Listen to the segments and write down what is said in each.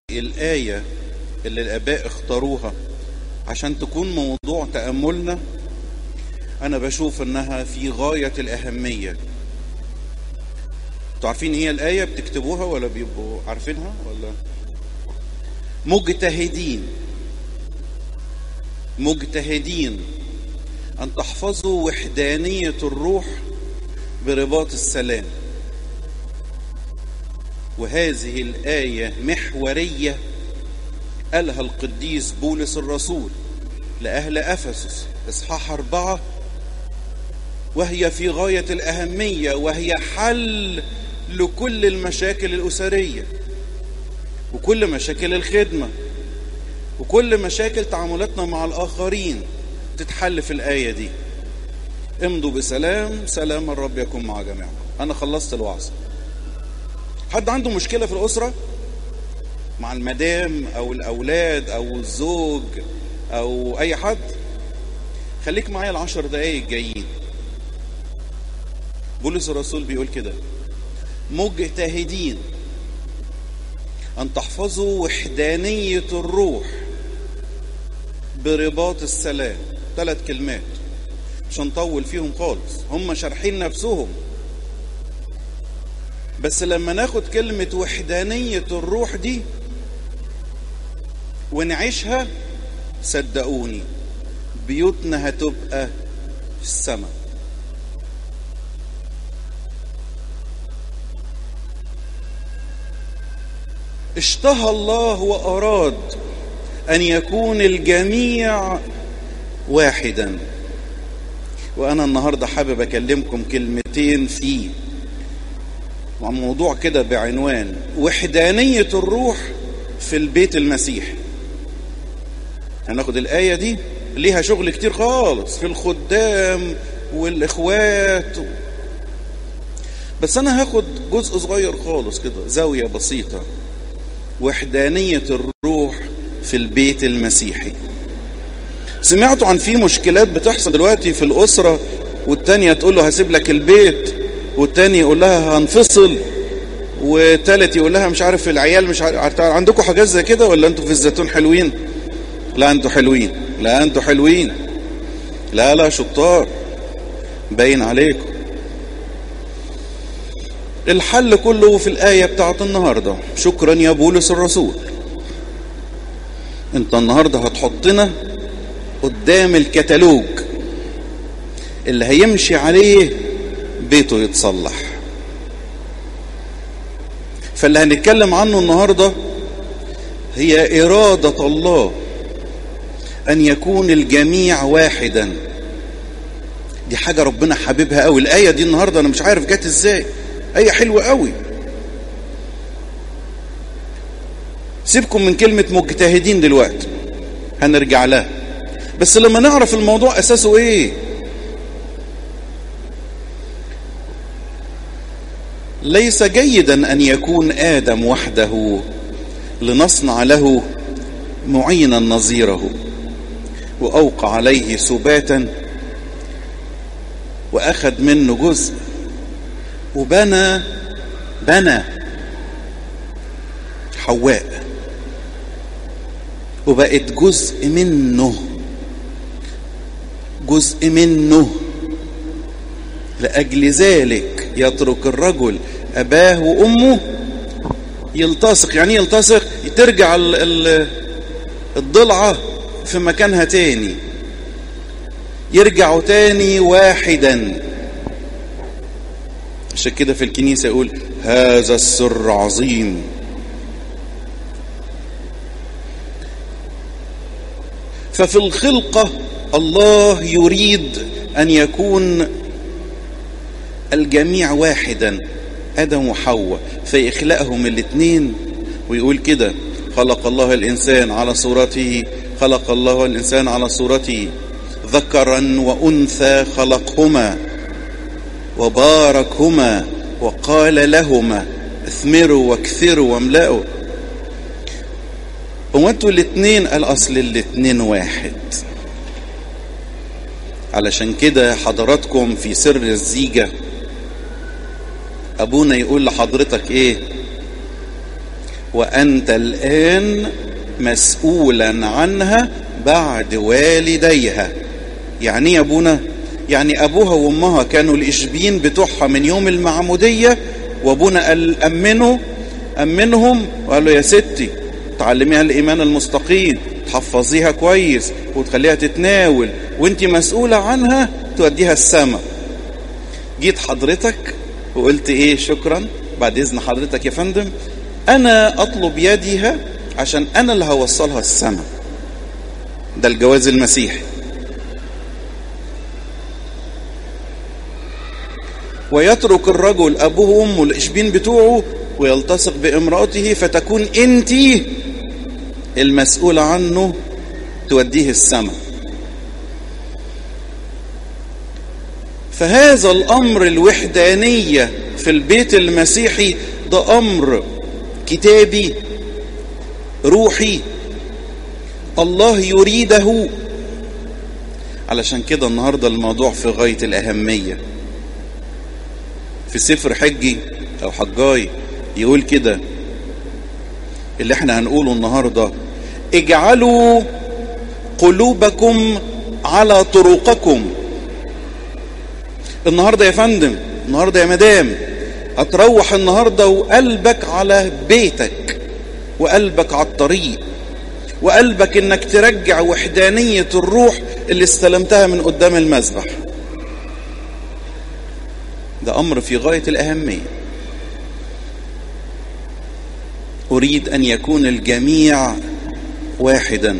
الآية اللي الآباء اختاروها عشان تكون موضوع تأملنا أنا بشوف إنها في غاية الأهمية انتوا عارفين هي الآية بتكتبوها ولا بيبقوا عارفينها ولا مجتهدين مجتهدين أن تحفظوا وحدانية الروح برباط السلام وهذه الآية محورية قالها القديس بولس الرسول لأهل أفسس إصحاح أربعة وهي في غاية الأهمية وهي حل لكل المشاكل الأسرية وكل مشاكل الخدمة وكل مشاكل تعاملاتنا مع الآخرين تتحل في الآية دي امضوا بسلام سلام الرب يكون مع جميعكم أنا خلصت الوعظ حد عنده مشكلة في الأسرة مع المدام أو الأولاد أو الزوج أو أي حد خليك معايا العشر دقايق جايين بولس الرسول بيقول كده مجتهدين أن تحفظوا وحدانية الروح برباط السلام ثلاث كلمات مش هنطول فيهم خالص هم شارحين نفسهم بس لما ناخد كلمة وحدانية الروح دي ونعيشها صدقوني بيوتنا هتبقى في السماء اشتهى الله وأراد أن يكون الجميع واحدا وأنا النهاردة حابب أكلمكم كلمتين فيه مع موضوع كده بعنوان وحدانية الروح في البيت المسيحي هناخد الآية دي ليها شغل كتير خالص في الخدام والإخوات بس أنا هاخد جزء صغير خالص كده زاوية بسيطة وحدانية الروح في البيت المسيحي سمعتوا عن في مشكلات بتحصل دلوقتي في الأسرة والتانية تقول له هسيب لك البيت والتاني يقول لها هنفصل والتالت يقول لها مش عارف العيال مش عارف عندكم حاجات زي كده ولا انتوا في الزيتون حلوين لا انتوا حلوين لا انتوا حلوين لا لا شطار باين عليكم الحل كله في الآية بتاعت النهاردة شكرا يا بولس الرسول انت النهاردة هتحطنا قدام الكتالوج اللي هيمشي عليه بيته يتصلح فاللي هنتكلم عنه النهاردة هي إرادة الله أن يكون الجميع واحدا دي حاجة ربنا حبيبها قوي الآية دي النهاردة أنا مش عارف جت إزاي آية حلوة قوي سيبكم من كلمة مجتهدين دلوقتي هنرجع لها بس لما نعرف الموضوع أساسه إيه ليس جيدا أن يكون آدم وحده لنصنع له معينا نظيره وأوقع عليه سباتا وأخذ منه جزء وبنى بنى حواء وبقت جزء منه جزء منه لأجل ذلك يترك الرجل أباه وأمه يلتصق يعني يلتصق ترجع الضلعة في مكانها تاني يرجعوا تاني واحدا عشان كده في الكنيسة يقول هذا السر عظيم ففي الخلقة الله يريد أن يكون الجميع واحدا آدم وحواء فيخلقهم الاثنين ويقول كده خلق الله الإنسان على صورته خلق الله الإنسان على صورته ذكرا وأنثى خلقهما وباركهما وقال لهما اثمروا واكثروا واملأوا هو انتوا الاثنين قال اصل الاثنين واحد علشان كده حضراتكم في سر الزيجة ابونا يقول لحضرتك ايه وأنت الآن مسؤولا عنها بعد والديها يعني يا ابونا يعني ابوها وامها كانوا الاشبين بتوعها من يوم المعمودية وابونا قال امنه امنهم وقال له يا ستي تعلميها الايمان المستقيم تحفظيها كويس وتخليها تتناول وانت مسؤولة عنها توديها السماء جيت حضرتك وقلت ايه شكرا بعد اذن حضرتك يا فندم انا اطلب يديها عشان انا اللي هوصلها السماء ده الجواز المسيحي ويترك الرجل ابوه وامه الاشبين بتوعه ويلتصق بامراته فتكون انت المسؤولة عنه توديه السماء فهذا الامر الوحدانية في البيت المسيحي ده امر كتابي روحي الله يريده علشان كده النهاردة الموضوع في غاية الأهمية في سفر حجي أو حجاي يقول كده اللي احنا هنقوله النهاردة اجعلوا قلوبكم على طرقكم النهاردة يا فندم النهاردة يا مدام هتروح النهاردة وقلبك على بيتك وقلبك على الطريق وقلبك انك ترجع وحدانية الروح اللي استلمتها من قدام المذبح ده امر في غاية الاهمية اريد ان يكون الجميع واحدا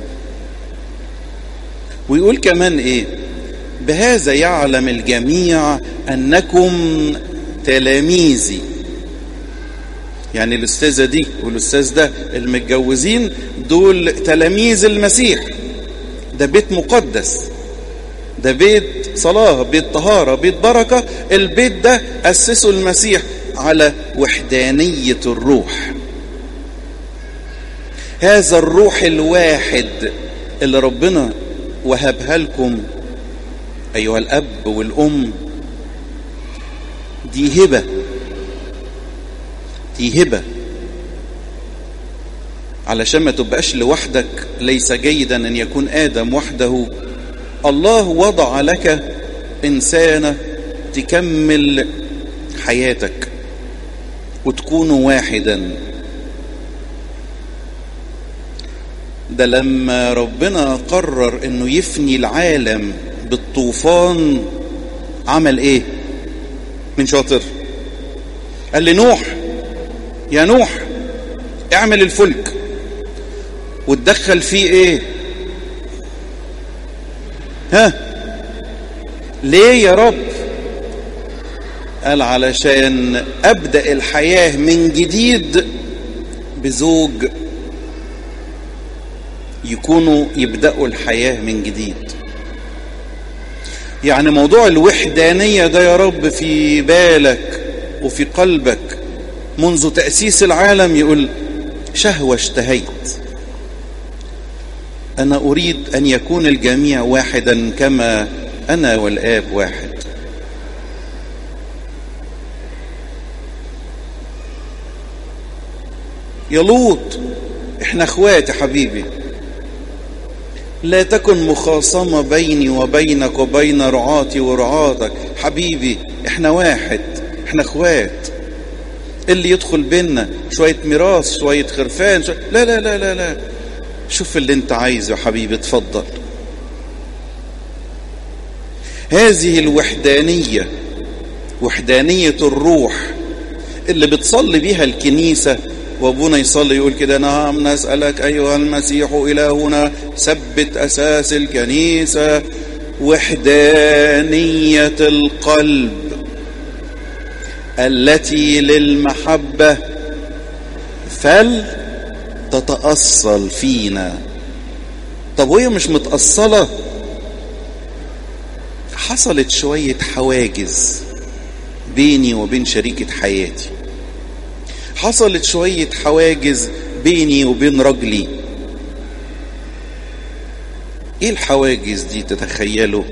ويقول كمان ايه بهذا يعلم الجميع انكم تلاميذي يعني الاستاذة دي والاستاذ ده المتجوزين دول تلاميذ المسيح ده بيت مقدس ده بيت صلاة بيت طهارة بيت بركة البيت ده أسسه المسيح على وحدانية الروح هذا الروح الواحد اللي ربنا وهبها لكم أيها الأب والأم دي هبة دي هبة علشان ما تبقاش لوحدك ليس جيدا أن يكون آدم وحده الله وضع لك إنسانة تكمل حياتك وتكونوا واحدا ده لما ربنا قرر انه يفني العالم بالطوفان عمل ايه من شاطر قال لنوح يا نوح اعمل الفلك وتدخل فيه ايه ها ليه يا رب قال علشان ابدا الحياه من جديد بزوج يكونوا يبداوا الحياه من جديد يعني موضوع الوحدانيه ده يا رب في بالك وفي قلبك منذ تاسيس العالم يقول شهوه اشتهيت انا اريد ان يكون الجميع واحدا كما انا والاب واحد يا لوط احنا اخوات يا حبيبي لا تكن مخاصمة بيني وبينك وبين رعاتي ورعاتك حبيبي احنا واحد احنا اخوات اللي يدخل بينا شوية ميراث شوية خرفان شوية لا لا لا لا لا شوف اللي انت عايزه يا حبيبي اتفضل هذه الوحدانية وحدانية الروح اللي بتصلي بيها الكنيسة وابونا يصلي يقول كده نعم نسألك أيها المسيح إلهنا ثبت أساس الكنيسة وحدانية القلب التي للمحبة فل تتأصل فينا طب وهي مش متأصلة حصلت شوية حواجز بيني وبين شريكة حياتي حصلت شوية حواجز بيني وبين رجلي ايه الحواجز دي تتخيلوا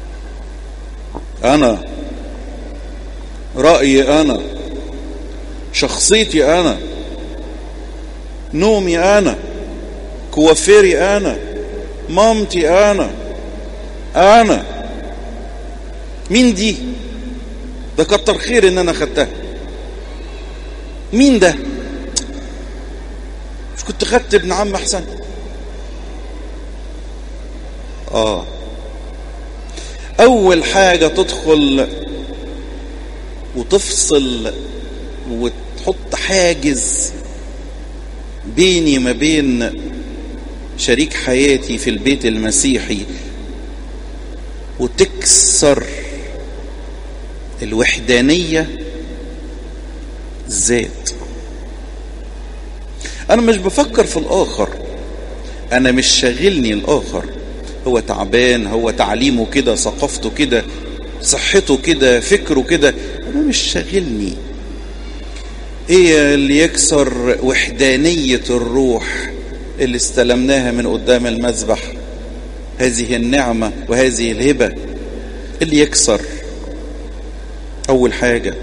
انا رأيي انا شخصيتي انا نومي انا كوافيري انا مامتي انا انا مين دي ده كتر خير ان انا خدتها مين ده مش كنت خدت ابن عم احسن اه اول حاجة تدخل وتفصل وتحط حاجز بيني ما بين شريك حياتي في البيت المسيحي وتكسر الوحدانية الذات انا مش بفكر في الاخر انا مش شاغلني الاخر هو تعبان هو تعليمه كده ثقافته كده صحته كده فكره كده انا مش شاغلني ايه اللي يكسر وحدانية الروح اللي استلمناها من قدام المذبح هذه النعمة وهذه الهبة اللي يكسر اول حاجة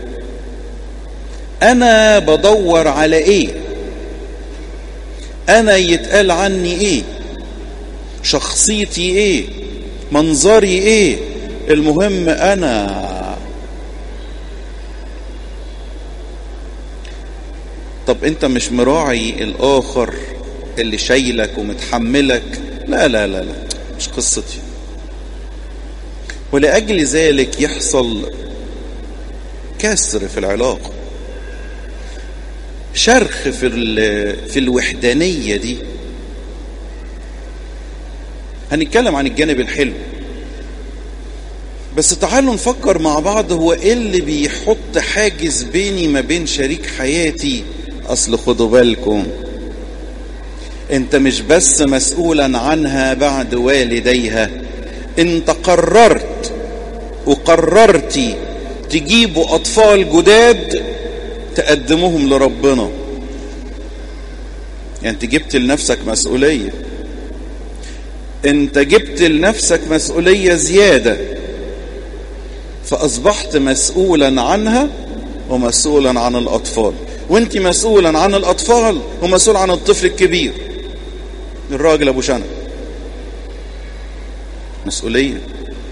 انا بدور على ايه انا يتقال عني ايه شخصيتي ايه منظري ايه المهم انا طب انت مش مراعي الاخر اللي شايلك ومتحملك لا لا لا لا مش قصتي ولاجل ذلك يحصل كسر في العلاقه شرخ في في الوحدانيه دي هنتكلم عن الجانب الحلو بس تعالوا نفكر مع بعض هو ايه اللي بيحط حاجز بيني ما بين شريك حياتي اصل خدوا بالكم انت مش بس مسؤولا عنها بعد والديها انت قررت وقررتي تجيبوا اطفال جداد تقدموهم لربنا يعني انت جبت لنفسك مسؤوليه انت جبت لنفسك مسؤولية زيادة فأصبحت مسؤولا عنها ومسؤولا عن الأطفال وانت مسؤولا عن الأطفال ومسؤول عن الطفل الكبير الراجل أبو شنب مسؤولية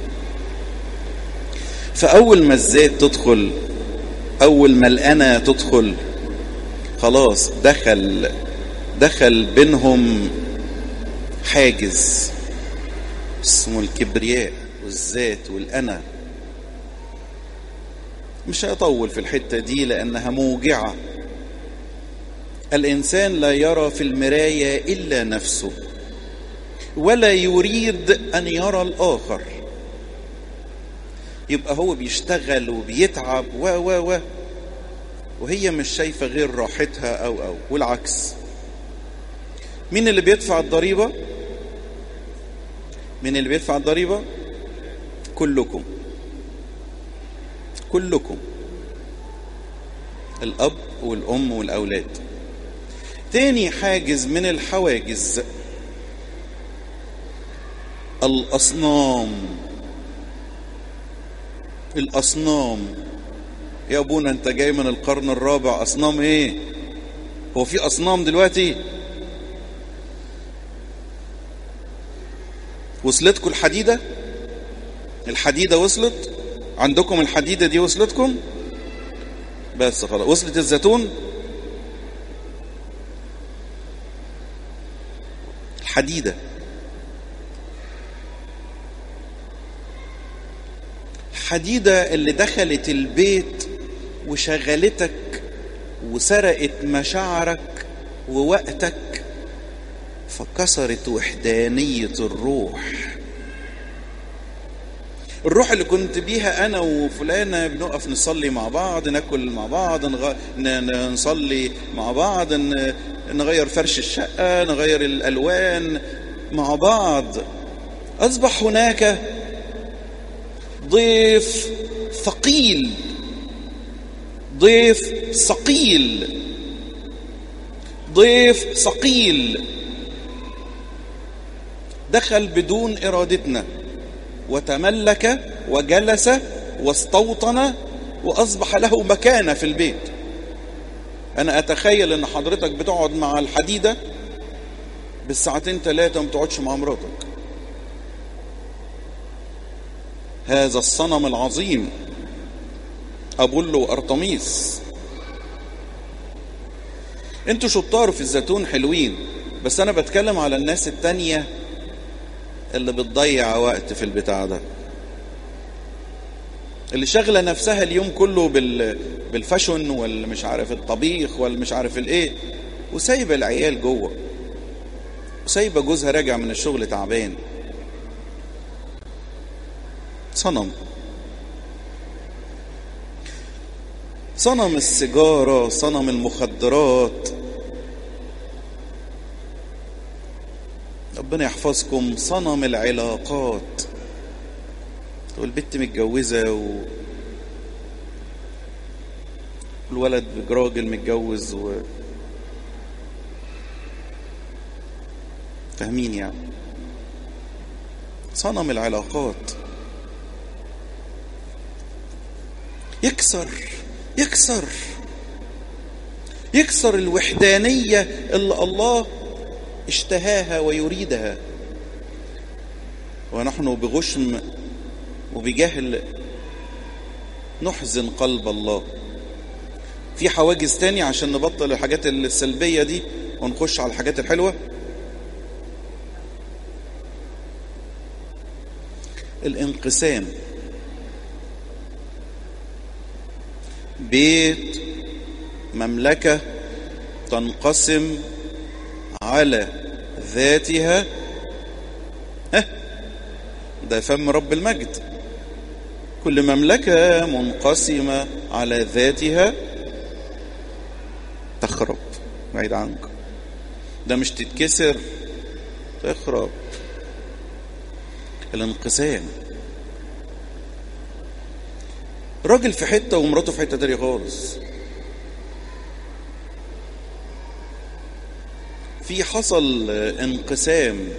فأول ما الذات تدخل أول ما الأنا تدخل خلاص دخل دخل بينهم حاجز اسمه الكبرياء والذات والأنا مش هطول في الحتة دي لأنها موجعة الإنسان لا يرى في المراية إلا نفسه ولا يريد أن يرى الآخر يبقى هو بيشتغل وبيتعب و و و وهي مش شايفة غير راحتها أو أو والعكس مين اللي بيدفع الضريبة مين اللي بيدفع الضريبة كلكم كلكم الأب والأم والأولاد تاني حاجز من الحواجز الأصنام الأصنام يا أبونا أنت جاي من القرن الرابع أصنام إيه هو في أصنام دلوقتي وصلتكم الحديدة الحديدة وصلت عندكم الحديدة دي وصلتكم بس خلاص وصلت الزيتون الحديدة الحديدة اللي دخلت البيت وشغلتك وسرقت مشاعرك ووقتك فكسرت وحدانية الروح الروح اللي كنت بيها انا وفلانة بنقف نصلي مع بعض ناكل مع بعض نغ... ن... نصلي مع بعض ن... نغير فرش الشقة نغير الالوان مع بعض اصبح هناك ضيف ثقيل ضيف ثقيل ضيف ثقيل دخل بدون ارادتنا وتملك وجلس واستوطن واصبح له مكانه في البيت انا اتخيل ان حضرتك بتقعد مع الحديدة بالساعتين ثلاثة ما بتقعدش مع مراتك هذا الصنم العظيم ابولو وارطميس انتوا شطار في الزيتون حلوين بس انا بتكلم على الناس التانية اللي بتضيع وقت في البتاع ده اللي شغلة نفسها اليوم كله بال... بالفاشون والمش عارف الطبيخ والمش عارف الايه وسايبة العيال جوه وسايبة جوزها راجع من الشغل تعبان صنم صنم السيجارة صنم المخدرات ربنا يحفظكم صنم العلاقات والبنت متجوزة و... والولد راجل متجوز و... فاهمين يعني صنم العلاقات يكسر يكسر يكسر الوحدانية اللي الله اشتهاها ويريدها ونحن بغشم وبجهل نحزن قلب الله في حواجز تاني عشان نبطل الحاجات السلبية دي ونخش على الحاجات الحلوة الانقسام بيت مملكة تنقسم على ذاتها ها ده فم رب المجد كل مملكة منقسمة على ذاتها تخرب بعيد عنك ده مش تتكسر تخرب الانقسام راجل في حتة ومراته في حتة تانية خالص في حصل انقسام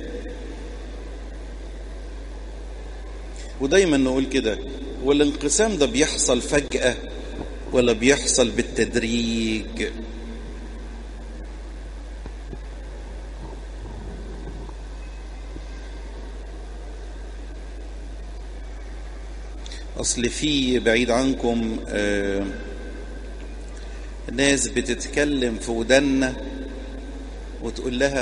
ودايما نقول كده والانقسام ده بيحصل فجأة ولا بيحصل بالتدريج اصل في بعيد عنكم آه ناس بتتكلم في ودنا وتقول لها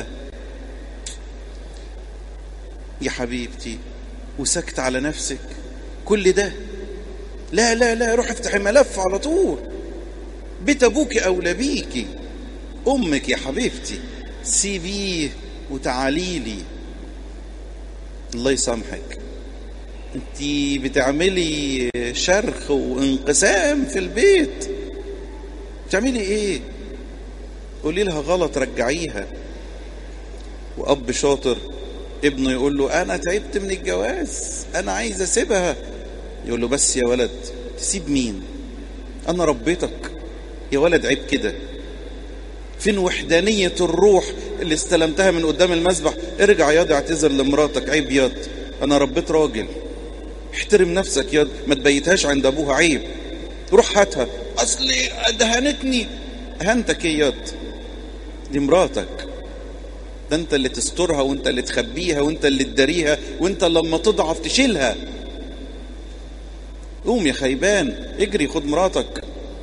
يا حبيبتي وسكت على نفسك كل ده لا لا لا روح افتح الملف على طول بيت ابوك اولى بيكي امك يا حبيبتي سيبيه وتعالي لي الله يسامحك انت بتعملي شرخ وانقسام في البيت بتعملي ايه قولي لها غلط رجعيها واب شاطر ابنه يقول له انا تعبت من الجواز انا عايز اسيبها يقول له بس يا ولد تسيب مين انا ربيتك يا ولد عيب كده فين وحدانية الروح اللي استلمتها من قدام المسبح ارجع ياض اعتذر لمراتك عيب ياض انا ربيت راجل احترم نفسك ياض ما تبيتهاش عند ابوها عيب روح هاتها اصلي دهنتني هنتك ايه ياض دي مراتك ده انت اللي تسترها وانت اللي تخبيها وانت اللي تداريها وانت لما تضعف تشيلها قوم يا خيبان اجري خد مراتك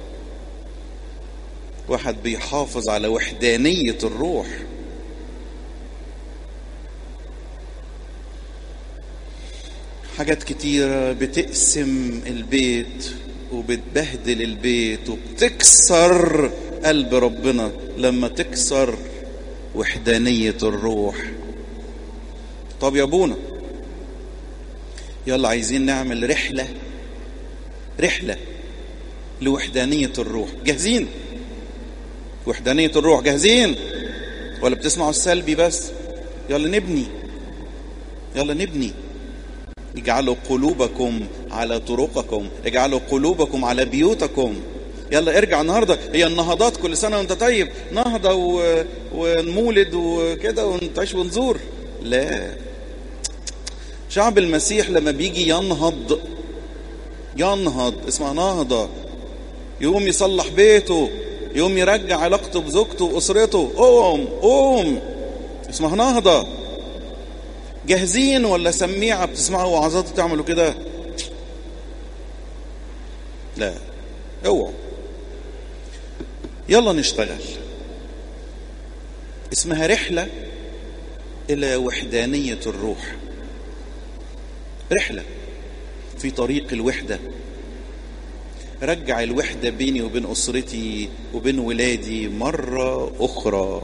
واحد بيحافظ على وحدانية الروح حاجات كتيرة بتقسم البيت وبتبهدل البيت وبتكسر قلب ربنا لما تكسر وحدانية الروح طب يا ابونا يلا عايزين نعمل رحلة رحلة لوحدانية الروح جاهزين وحدانية الروح جاهزين ولا بتسمعوا السلبي بس يلا نبني يلا نبني اجعلوا قلوبكم على طرقكم اجعلوا قلوبكم على بيوتكم يلا ارجع النهارده هي النهضات كل سنه وانت طيب نهضه و... ونمولد وكده ونتعيش ونزور لا شعب المسيح لما بيجي ينهض ينهض اسمها نهضه يقوم يصلح بيته يقوم يرجع علاقته بزوجته واسرته قوم قوم اسمها نهضه جاهزين ولا سميعه بتسمعوا وعظات تعملوا كده لا اوعوا يلا نشتغل اسمها رحله الى وحدانيه الروح رحله في طريق الوحده رجع الوحده بيني وبين اسرتي وبين ولادي مره اخرى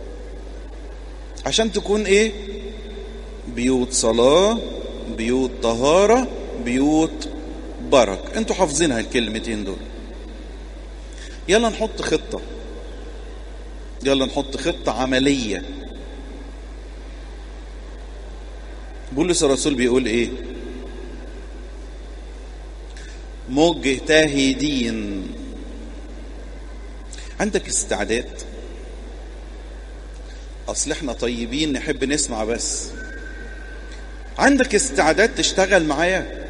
عشان تكون ايه بيوت صلاه بيوت طهاره بيوت برك انتوا حافظينها الكلمتين دول يلا نحط خطه يلا نحط خطه عمليه بولس الرسول بيقول ايه مجتهدين عندك استعداد اصل احنا طيبين نحب نسمع بس عندك استعداد تشتغل معايا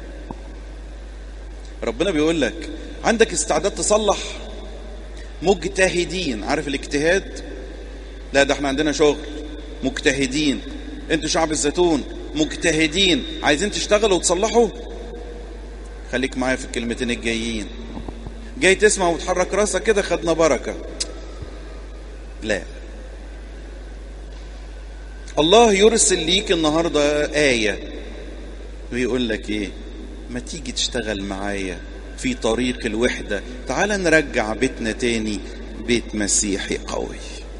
ربنا بيقول لك عندك استعداد تصلح مجتهدين عارف الاجتهاد لا ده احنا عندنا شغل مجتهدين انتوا شعب الزيتون مجتهدين عايزين تشتغلوا وتصلحوا خليك معايا في الكلمتين الجايين جاي تسمع وتحرك راسك كده خدنا بركه لا الله يرسل ليك النهارده آية ويقول لك إيه؟ ما تيجي تشتغل معايا في طريق الوحدة تعال نرجع بيتنا تاني بيت مسيحي قوي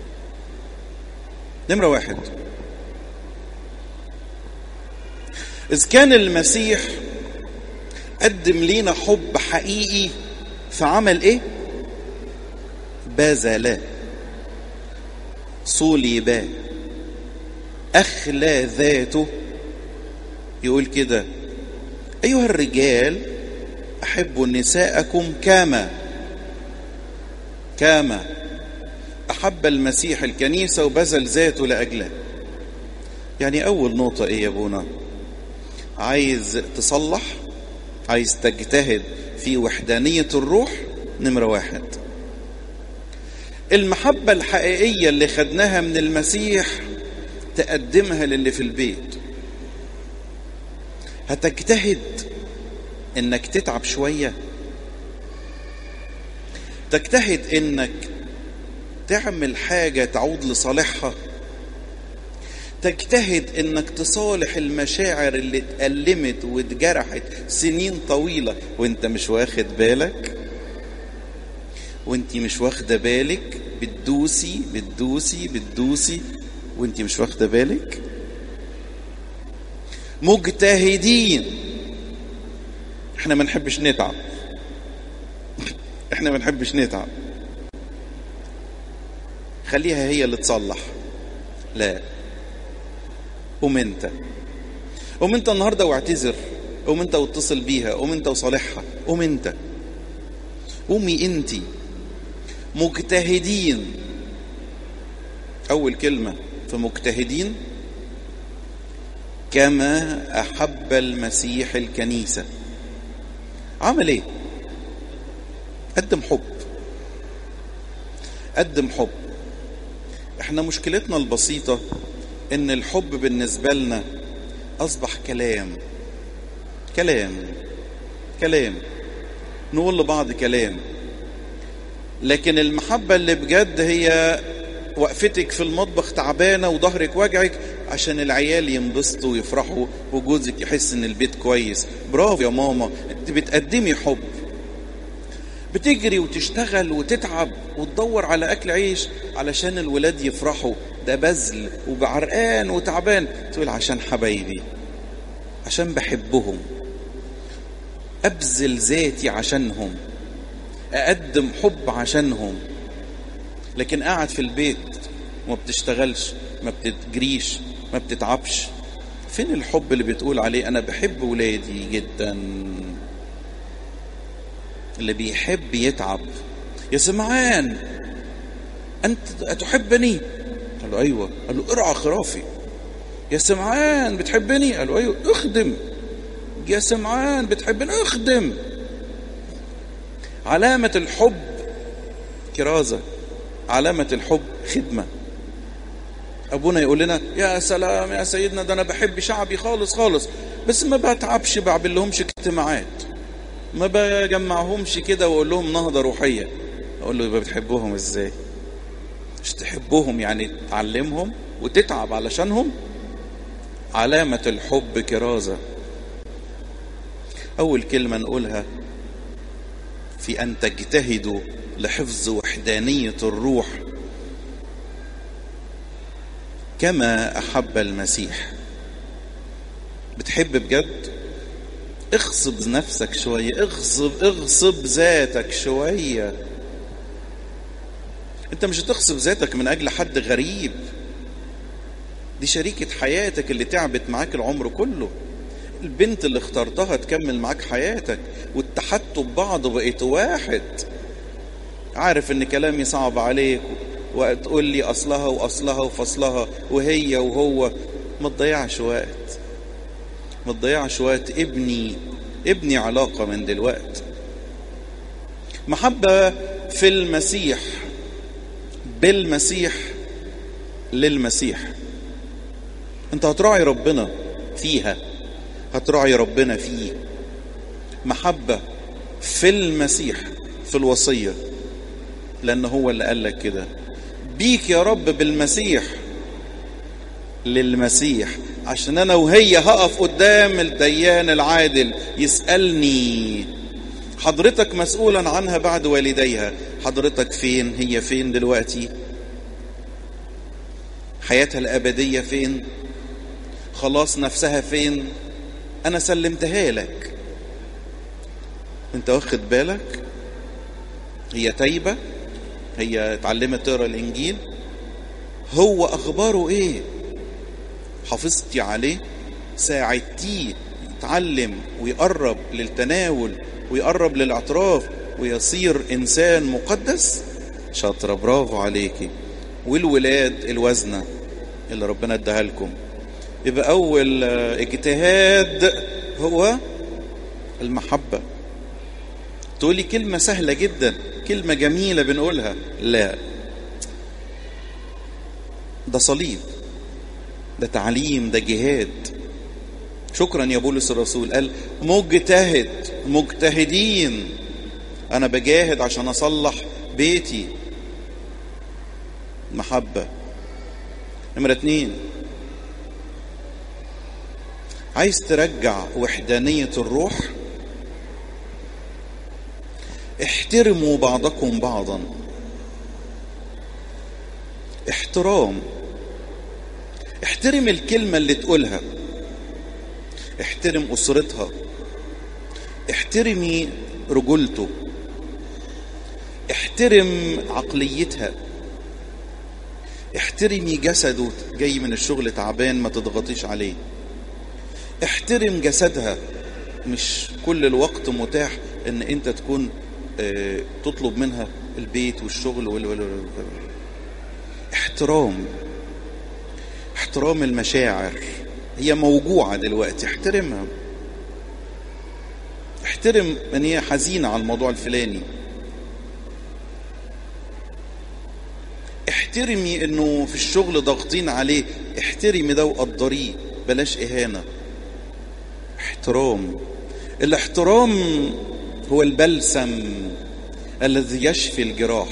نمرة واحد إذ كان المسيح قدم لينا حب حقيقي فعمل إيه؟ بذل صلب أخلى ذاته يقول كده أيها الرجال أحبوا نساءكم كما كما أحب المسيح الكنيسة وبذل ذاته لأجله يعني أول نقطة إيه يا أبونا عايز تصلح عايز تجتهد في وحدانية الروح نمرة واحد المحبة الحقيقية اللي خدناها من المسيح تقدمها للي في البيت هتجتهد انك تتعب شوية تجتهد انك تعمل حاجة تعود لصالحها تجتهد انك تصالح المشاعر اللي اتألمت واتجرحت سنين طويلة وانت مش واخد بالك وانت مش واخدة بالك بتدوسي بتدوسي بتدوسي وانت مش واخده بالك مجتهدين احنا ما نحبش نتعب احنا ما نحبش نتعب خليها هي اللي تصلح لا قوم انت قوم انت النهارده واعتذر قوم انت واتصل بيها قوم انت وصالحها قوم انت قومي انت مجتهدين اول كلمه فمجتهدين كما احب المسيح الكنيسه عمل ايه قدم حب قدم حب احنا مشكلتنا البسيطه ان الحب بالنسبه لنا اصبح كلام كلام كلام نقول لبعض كلام لكن المحبه اللي بجد هي وقفتك في المطبخ تعبانه وظهرك وجعك عشان العيال ينبسطوا ويفرحوا وجوزك يحس ان البيت كويس برافو يا ماما انت بتقدمي حب بتجري وتشتغل وتتعب وتدور على اكل عيش علشان الولاد يفرحوا ده بذل وبعرقان وتعبان تقول عشان حبايبي عشان بحبهم ابذل ذاتي عشانهم اقدم حب عشانهم لكن قاعد في البيت وما بتشتغلش ما بتجريش ما بتتعبش فين الحب اللي بتقول عليه انا بحب ولادي جدا اللي بيحب يتعب يا سمعان انت اتحبني قال له ايوه قال له ارعى خرافي يا سمعان بتحبني قال له ايوه اخدم يا سمعان بتحبني اخدم علامة الحب كرازة علامة الحب خدمة ابونا يقول لنا يا سلام يا سيدنا ده انا بحب شعبي خالص خالص بس ما بتعبش بعمل لهمش اجتماعات ما بجمعهمش كده واقول لهم نهضه روحيه اقول له يبقى بتحبوهم ازاي مش تحبوهم يعني تعلمهم وتتعب علشانهم علامة الحب كرازة أول كلمة نقولها في أن تجتهدوا لحفظ وحدانية الروح كما أحب المسيح بتحب بجد اغصب نفسك شوية اغصب اغصب ذاتك شوية انت مش هتغصب ذاتك من اجل حد غريب دي شريكة حياتك اللي تعبت معاك العمر كله البنت اللي اخترتها تكمل معاك حياتك واتحدتوا ببعض وبقيتوا واحد عارف ان كلامي صعب عليك وتقول لي اصلها واصلها وفصلها وهي وهو ما تضيعش وقت ما تضيعش وقت ابني ابني علاقة من دلوقت محبة في المسيح بالمسيح للمسيح انت هتراعي ربنا فيها هتراعي ربنا فيه محبة في المسيح في الوصية لأن هو اللي قال لك كده بيك يا رب بالمسيح للمسيح عشان أنا وهي هقف قدام الديان العادل يسألني حضرتك مسؤولا عنها بعد والديها حضرتك فين هي فين دلوقتي حياتها الأبدية فين خلاص نفسها فين أنا سلمتها لك أنت واخد بالك هي تايبة هي اتعلمت تقرا الإنجيل هو أخباره إيه حافظتي عليه ساعدتيه يتعلم ويقرب للتناول ويقرب للاعتراف ويصير إنسان مقدس شاطرة برافو عليكي والولاد الوزنة اللي ربنا اداها لكم يبقى أول اجتهاد هو المحبة تقولي كلمة سهلة جدا كلمة جميلة بنقولها لا ده صليب ده تعليم ده جهاد شكرا يا بولس الرسول قال مجتهد مجتهدين انا بجاهد عشان اصلح بيتي محبة نمرة اتنين عايز ترجع وحدانية الروح احترموا بعضكم بعضا احترام احترم الكلمة اللي تقولها احترم أسرتها احترمي رجولته احترم عقليتها احترمي جسده جاي من الشغل تعبان ما تضغطيش عليه احترم جسدها مش كل الوقت متاح ان انت تكون اه تطلب منها البيت والشغل وال وال وال احترام احترام المشاعر هي موجوعة دلوقتي احترمها احترم ان هي حزينة على الموضوع الفلاني احترمي انه في الشغل ضاغطين عليه احترمي ده وقدريه بلاش اهانة احترام الاحترام هو البلسم الذي يشفي الجراح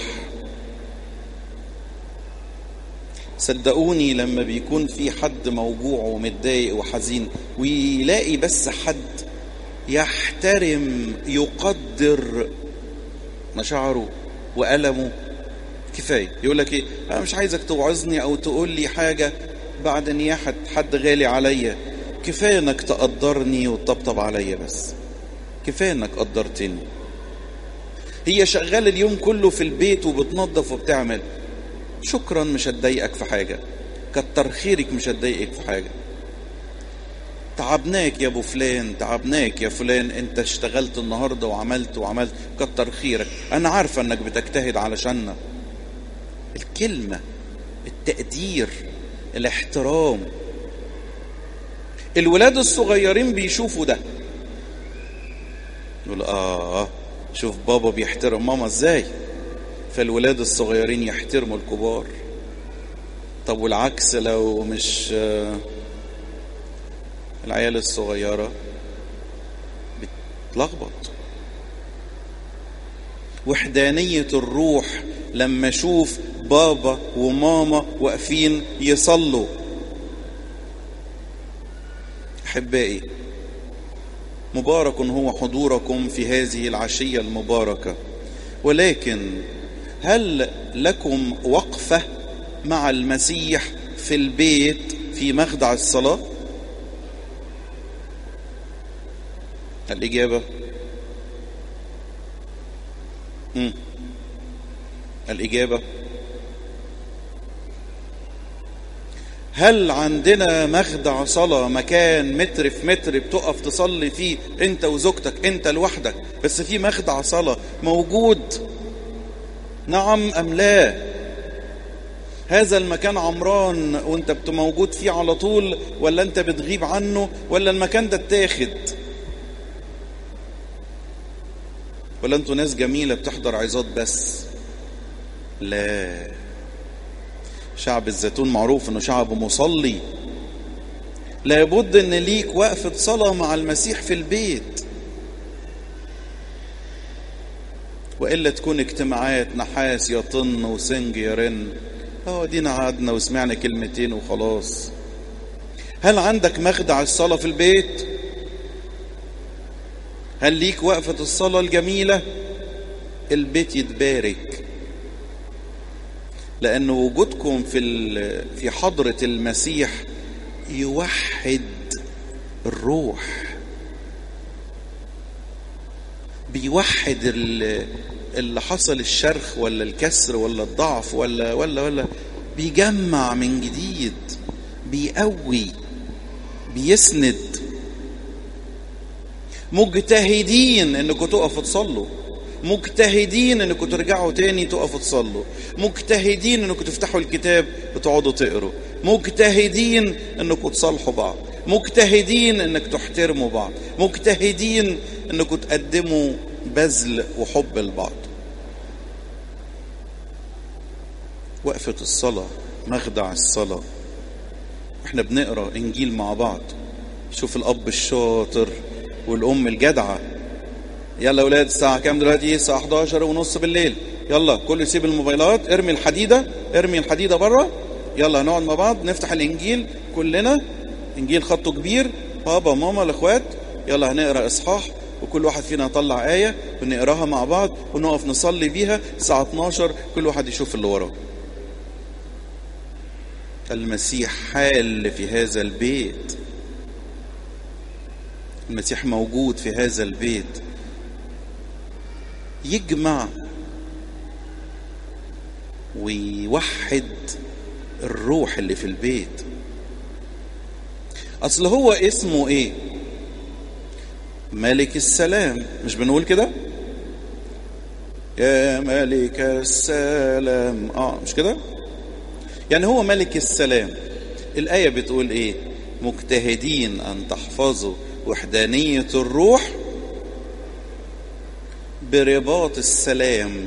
صدقوني لما بيكون في حد موجوع ومتضايق وحزين ويلاقي بس حد يحترم يقدر مشاعره وألمه كفاية يقول لك ايه انا مش عايزك توعظني او تقول لي حاجة بعد نياحة حد غالي عليا كفاية انك تقدرني وتطبطب عليا بس كفاية انك قدرتني هي شغالة اليوم كله في البيت وبتنظف وبتعمل شكرا مش هتضايقك في حاجة كتر خيرك مش هتضايقك في حاجة تعبناك يا ابو فلان تعبناك يا فلان انت اشتغلت النهارده وعملت وعملت كتر خيرك انا عارفه انك بتجتهد علشاننا الكلمه التقدير الاحترام الولاد الصغيرين بيشوفوا ده يقول اه شوف بابا بيحترم ماما ازاي فالولاد الصغيرين يحترموا الكبار طب والعكس لو مش العيال الصغيرة بتلخبط وحدانية الروح لما اشوف بابا وماما واقفين يصلوا احبائي مبارك هو حضوركم في هذه العشيه المباركه ولكن هل لكم وقفه مع المسيح في البيت في مخدع الصلاه الاجابه مم. الاجابه هل عندنا مخدع صلاة مكان متر في متر بتقف تصلي فيه انت وزوجتك انت لوحدك بس في مخدع صلاة موجود نعم ام لا هذا المكان عمران وانت بت موجود فيه على طول ولا انت بتغيب عنه ولا المكان ده اتاخد ولا انتوا ناس جميلة بتحضر عظات بس لا شعب الزيتون معروف انه شعب مصلي لابد ان ليك وقفة صلاة مع المسيح في البيت والا تكون اجتماعات نحاس يطن وسنج يرن اه دينا قعدنا وسمعنا كلمتين وخلاص هل عندك مخدع الصلاة في البيت هل ليك وقفة الصلاة الجميلة البيت يتبارك لأن وجودكم في في حضرة المسيح يوحد الروح بيوحد اللي حصل الشرخ ولا الكسر ولا الضعف ولا ولا ولا بيجمع من جديد بيقوي بيسند مجتهدين انكم تقفوا تصلوا مجتهدين انكم ترجعوا تاني تقفوا تصلوا مجتهدين انكم تفتحوا الكتاب وتقعدوا تقروا مجتهدين انكم تصالحوا بعض مجتهدين انك تحترموا بعض مجتهدين انكم تقدموا بذل وحب لبعض وقفة الصلاة مخدع الصلاة احنا بنقرا انجيل مع بعض شوف الاب الشاطر والام الجدعه يلا يا ولاد الساعة كام دلوقتي؟ الساعة 11 ونص بالليل. يلا كل يسيب الموبايلات، ارمي الحديدة، ارمي الحديدة بره. يلا هنقعد مع بعض نفتح الإنجيل كلنا. إنجيل خطه كبير، بابا ماما الإخوات. يلا هنقرا إصحاح وكل واحد فينا يطلع آية ونقراها مع بعض ونقف نصلي بيها الساعة 12 كل واحد يشوف اللي وراه. المسيح حال في هذا البيت. المسيح موجود في هذا البيت. يجمع ويوحد الروح اللي في البيت اصل هو اسمه ايه ملك السلام مش بنقول كده يا ملك السلام اه مش كده يعني هو ملك السلام الايه بتقول ايه مجتهدين ان تحفظوا وحدانيه الروح برباط السلام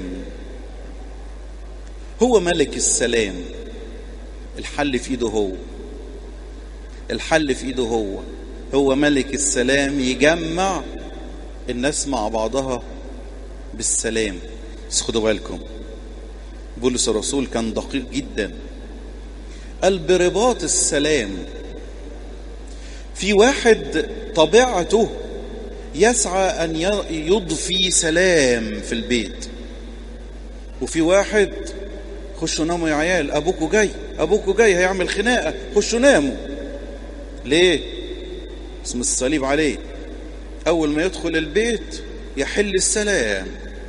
هو ملك السلام الحل في ايده هو الحل في ايده هو هو ملك السلام يجمع الناس مع بعضها بالسلام بس خدوا بالكم بولس الرسول كان دقيق جدا قال برباط السلام في واحد طبيعته يسعى أن يضفي سلام في البيت وفي واحد خشوا ناموا يا عيال أبوكوا جاي أبوكوا جاي هيعمل خناقة خشوا ناموا ليه؟ اسم الصليب عليه أول ما يدخل البيت يحل السلام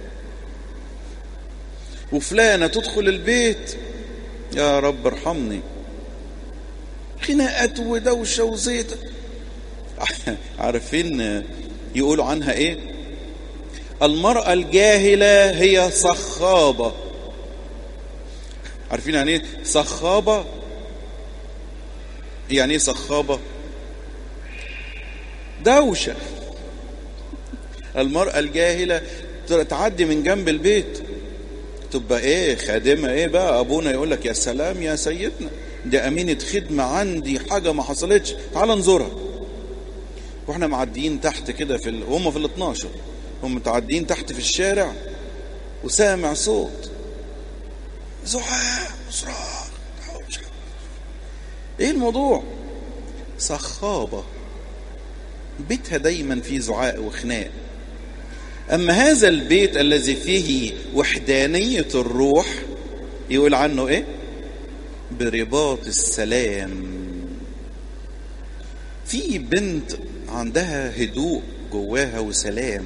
وفلانة تدخل البيت يا رب ارحمني خناقات ودوشة وزيت عارفين يقولوا عنها ايه المرأة الجاهلة هي صخابة عارفين يعني ايه صخابة يعني ايه صخابة دوشة المرأة الجاهلة تعدي من جنب البيت تبقى ايه خادمة ايه بقى ابونا يقول لك يا سلام يا سيدنا دي امينة خدمة عندي حاجة ما حصلتش تعال نزورها واحنا معديين تحت كده في ال... هم في ال 12 هم متعدين تحت في الشارع وسامع صوت زعاق وصراخ ايه الموضوع صخابة بيتها دايما فيه زعاق وخناق أما هذا البيت الذي فيه وحدانية الروح يقول عنه إيه؟ برباط السلام في بنت عندها هدوء جواها وسلام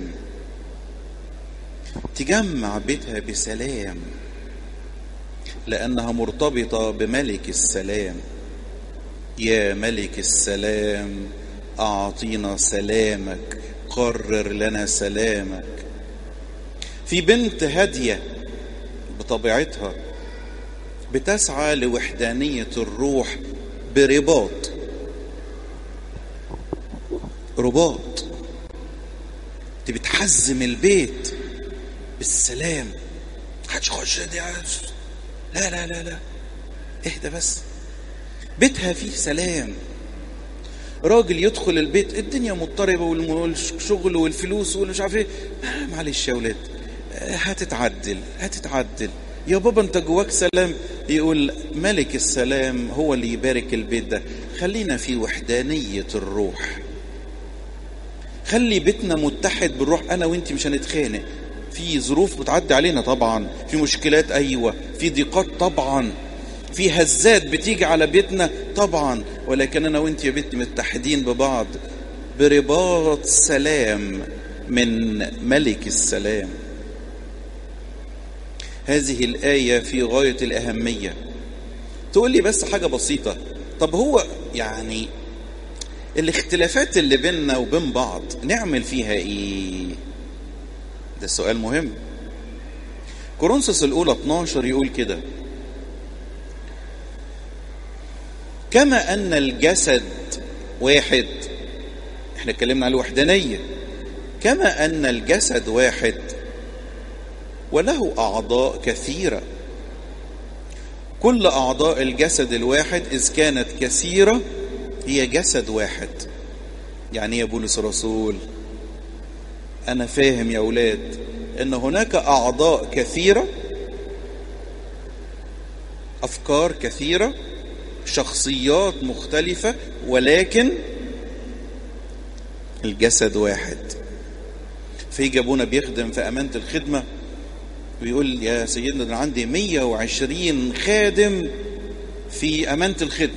تجمع بيتها بسلام لأنها مرتبطة بملك السلام يا ملك السلام أعطينا سلامك قرر لنا سلامك في بنت هادية بطبيعتها بتسعى لوحدانية الروح برباط رباط انت بتحزم البيت بالسلام محدش يخش دي لا لا لا لا اهدى بس بيتها فيه سلام راجل يدخل البيت الدنيا مضطربه والشغل والفلوس والمش عارف ايه معلش يا ولاد هتتعدل هتتعدل يا بابا انت جواك سلام يقول ملك السلام هو اللي يبارك البيت ده خلينا في وحدانيه الروح خلي بيتنا متحد بالروح انا وانت مش هنتخانق في ظروف بتعدي علينا طبعا في مشكلات ايوه في ضيقات طبعا في هزات بتيجي على بيتنا طبعا ولكن انا وانت يا بنتي متحدين ببعض برباط سلام من ملك السلام هذه الآية في غاية الأهمية تقول لي بس حاجة بسيطة طب هو يعني الاختلافات اللي بيننا وبين بعض نعمل فيها ايه ده سؤال مهم كورنثوس الأولى 12 يقول كده كما أن الجسد واحد احنا اتكلمنا على الوحدانية كما أن الجسد واحد وله أعضاء كثيرة كل أعضاء الجسد الواحد إذ كانت كثيرة هي جسد واحد يعني يا بولس الرسول أنا فاهم يا أولاد أن هناك أعضاء كثيرة أفكار كثيرة شخصيات مختلفة ولكن الجسد واحد في جابونا بيخدم في أمانة الخدمة ويقول يا سيدنا أنا عندي 120 خادم في أمانة الخدمة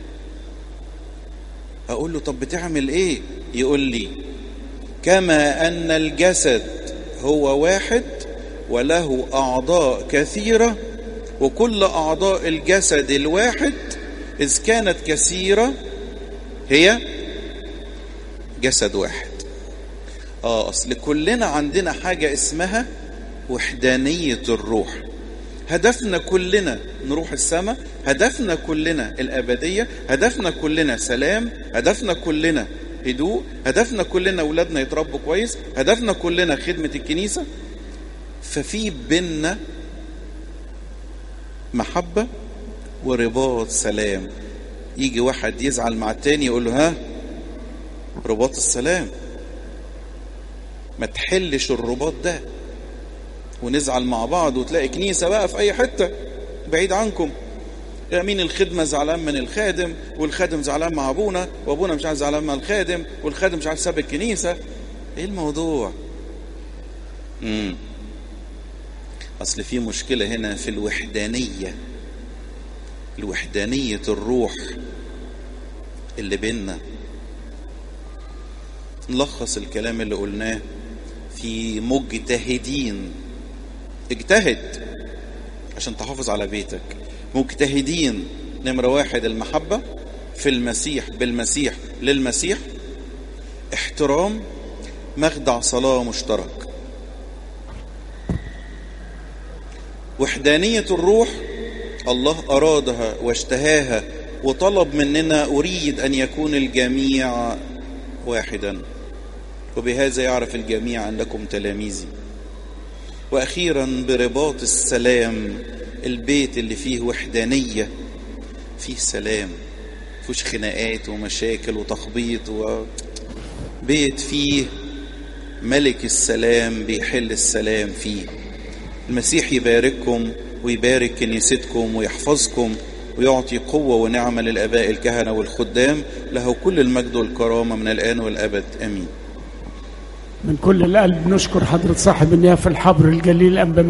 أقول له طب بتعمل إيه يقول لي كما أن الجسد هو واحد وله أعضاء كثيرة وكل أعضاء الجسد الواحد إذ كانت كثيرة هي جسد واحد آه أصل كلنا عندنا حاجة اسمها وحدانية الروح هدفنا كلنا نروح السماء هدفنا كلنا الأبدية هدفنا كلنا سلام هدفنا كلنا هدوء هدفنا كلنا أولادنا يتربوا كويس هدفنا كلنا خدمة الكنيسة ففي بيننا محبة ورباط سلام يجي واحد يزعل مع التاني يقول له ها رباط السلام ما تحلش الرباط ده ونزعل مع بعض وتلاقي كنيسة بقى في أي حتة بعيد عنكم مين الخدمة زعلان من الخادم والخادم زعلان مع أبونا وأبونا مش عارف زعلان مع الخادم والخادم مش عارف ساب الكنيسة إيه الموضوع؟ امم أصل في مشكلة هنا في الوحدانية الوحدانية الروح اللي بيننا نلخص الكلام اللي قلناه في مجتهدين اجتهد عشان تحافظ على بيتك مجتهدين نمرة واحد المحبة في المسيح بالمسيح للمسيح احترام مخدع صلاة مشترك وحدانية الروح الله أرادها واشتهاها وطلب مننا أريد أن يكون الجميع واحدا وبهذا يعرف الجميع أنكم تلاميذي واخيرا برباط السلام البيت اللي فيه وحدانيه فيه سلام فيهوش خناقات ومشاكل وتخبيط وبيت فيه ملك السلام بيحل السلام فيه المسيح يبارككم ويبارك كنيستكم ويحفظكم ويعطي قوة ونعمة للآباء الكهنة والخدام له كل المجد والكرامة من الآن والأبد آمين من كل القلب نشكر حضرة صاحب النيافة الحبر الجليل أنبا